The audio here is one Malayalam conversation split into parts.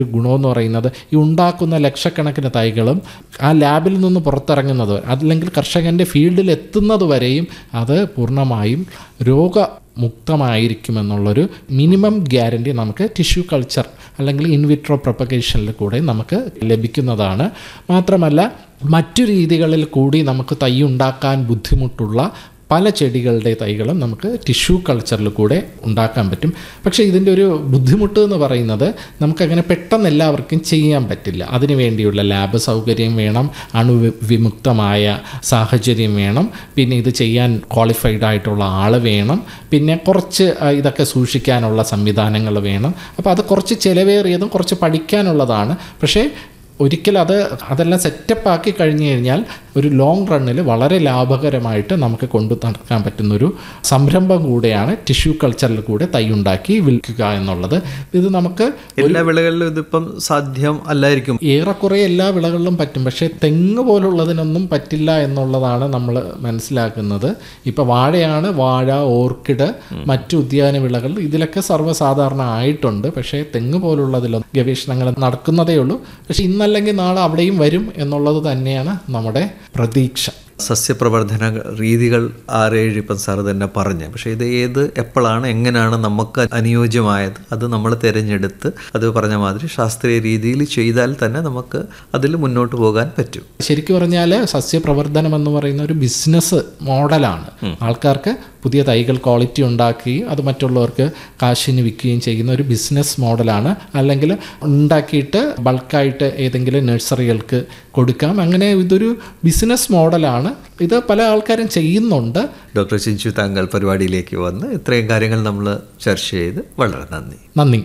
ഗുണമെന്ന് പറയുന്നത് ഈ ഉണ്ടാക്കുന്ന ലക്ഷക്കണക്കിന് തൈകളും ആ ലാബിൽ നിന്ന് പുറത്തിറങ്ങുന്നത് അല്ലെങ്കിൽ കർഷകൻ്റെ ഫീൽഡിൽ എത്തുന്നത് വരെയും അത് പൂർണ്ണമായും രോഗമുക്തമായിരിക്കുമെന്നുള്ളൊരു മിനിമം ഗ്യാരണ്ടി നമുക്ക് ടിഷ്യൂ കൾച്ചർ അല്ലെങ്കിൽ ഇൻവിട്രോ പ്രൊപ്പഗേഷനിൽ കൂടെ നമുക്ക് ലഭിക്കുന്നതാണ് മാത്രമല്ല മറ്റു രീതികളിൽ കൂടി നമുക്ക് തൈ ഉണ്ടാക്കാൻ ബുദ്ധിമുട്ടുള്ള പല ചെടികളുടെ തൈകളും നമുക്ക് ടിഷ്യൂ കൾച്ചറിൽ കൂടെ ഉണ്ടാക്കാൻ പറ്റും പക്ഷേ ഇതിൻ്റെ ഒരു ബുദ്ധിമുട്ട് എന്ന് പറയുന്നത് നമുക്കങ്ങനെ പെട്ടെന്ന് എല്ലാവർക്കും ചെയ്യാൻ പറ്റില്ല അതിനു വേണ്ടിയുള്ള ലാബ് സൗകര്യം വേണം അണുവിമുക്തമായ സാഹചര്യം വേണം പിന്നെ ഇത് ചെയ്യാൻ ക്വാളിഫൈഡ് ആയിട്ടുള്ള ആൾ വേണം പിന്നെ കുറച്ച് ആ, ഇതൊക്കെ സൂക്ഷിക്കാനുള്ള സംവിധാനങ്ങൾ വേണം അപ്പോൾ അത് കുറച്ച് ചിലവേറിയതും കുറച്ച് പഠിക്കാനുള്ളതാണ് പക്ഷേ ഒരിക്കൽ അത് അതെല്ലാം സെറ്റപ്പ് ആക്കി കഴിഞ്ഞു കഴിഞ്ഞാൽ ഒരു ലോങ് റണ്ണിൽ വളരെ ലാഭകരമായിട്ട് നമുക്ക് കൊണ്ടു നടക്കാൻ പറ്റുന്നൊരു സംരംഭം കൂടെയാണ് ടിഷ്യൂ കൾച്ചറിൽ കൂടെ തൈ ഉണ്ടാക്കി വിൽക്കുക എന്നുള്ളത് ഇത് നമുക്ക് എല്ലാ വിളകളിലും ഇതിപ്പം സാധ്യം അല്ലായിരിക്കും ഏറെക്കുറെ എല്ലാ വിളകളിലും പറ്റും പക്ഷേ തെങ്ങ് പോലുള്ളതിനൊന്നും പറ്റില്ല എന്നുള്ളതാണ് നമ്മൾ മനസ്സിലാക്കുന്നത് ഇപ്പോൾ വാഴയാണ് വാഴ ഓർക്കിഡ് മറ്റു ഉദ്യാന വിളകൾ ഇതിലൊക്കെ സർവ്വസാധാരണ ആയിട്ടുണ്ട് പക്ഷേ തെങ്ങ് പോലുള്ളതിലൊന്നും ഗവേഷണങ്ങൾ നടക്കുന്നതേ ഉള്ളൂ പക്ഷേ ഇന്നല്ലെങ്കിൽ നാളെ അവിടെയും വരും എന്നുള്ളത് തന്നെയാണ് നമ്മുടെ പ്രതീക്ഷ സസ്യപ്രവർധന രീതികൾ ആറേഴ് ഇപ്പം സാറ് തന്നെ പറഞ്ഞു പക്ഷേ ഇത് ഏത് എപ്പോഴാണ് എങ്ങനെയാണ് നമുക്ക് അനുയോജ്യമായത് അത് നമ്മൾ തിരഞ്ഞെടുത്ത് അത് പറഞ്ഞ മാതിരി ശാസ്ത്രീയ രീതിയിൽ ചെയ്താൽ തന്നെ നമുക്ക് അതിൽ മുന്നോട്ട് പോകാൻ പറ്റും ശരിക്കും പറഞ്ഞാൽ സസ്യപ്രവർത്തനം എന്ന് പറയുന്ന ഒരു ബിസിനസ് മോഡലാണ് ആൾക്കാർക്ക് പുതിയ തൈകൾ ക്വാളിറ്റി ഉണ്ടാക്കുകയും അത് മറ്റുള്ളവർക്ക് കാശിന് വിൽക്കുകയും ചെയ്യുന്ന ഒരു ബിസിനസ് മോഡലാണ് അല്ലെങ്കിൽ ഉണ്ടാക്കിയിട്ട് ബൾക്കായിട്ട് ഏതെങ്കിലും നഴ്സറികൾക്ക് കൊടുക്കാം അങ്ങനെ ഇതൊരു ബിസിനസ് മോഡലാണ് ഇത് പല ആൾക്കാരും ചെയ്യുന്നുണ്ട് ഡോക്ടർ ചിഞ്ചു താങ്കൾ പരിപാടിയിലേക്ക് വന്ന് ഇത്രയും കാര്യങ്ങൾ നമ്മൾ ചർച്ച ചെയ്ത് വളരെ നന്ദി നന്ദി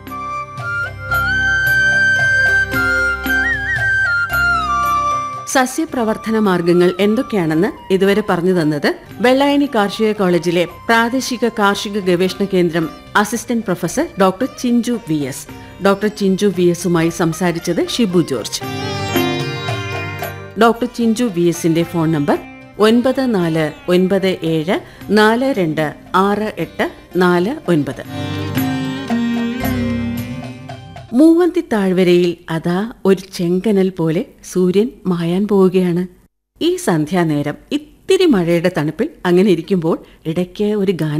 സസ്യപ്രവർത്തന മാർഗങ്ങൾ എന്തൊക്കെയാണെന്ന് ഇതുവരെ പറഞ്ഞു തന്നത് വെള്ളായണി കാർഷിക കോളേജിലെ പ്രാദേശിക കാർഷിക ഗവേഷണ കേന്ദ്രം assistant professor doctor Chinchu V S doctor Chinchu V എസുമായി സംസാരിച്ചത് Shibu George doctor Chinchu V എസിന്റെ ഫോൺ നമ്പർ ഒൻപത് നാല് ഒൻപത് ഏഴ് നാല് രണ്ട് ആറ് എട്ട് നാല് ഒൻപത് മൂവന്തി താഴ്വരയിൽ അതാ ഒരു ചെങ്കനൽ പോലെ സൂര്യൻ മായാൻ പോവുകയാണ് ഈ സന്ധ്യാനേരം ഇത്തിരി മഴയുടെ തണുപ്പിൽ അങ്ങനെ ഇരിക്കുമ്പോൾ ഇടയ്ക്ക് ഒരു ഗാനം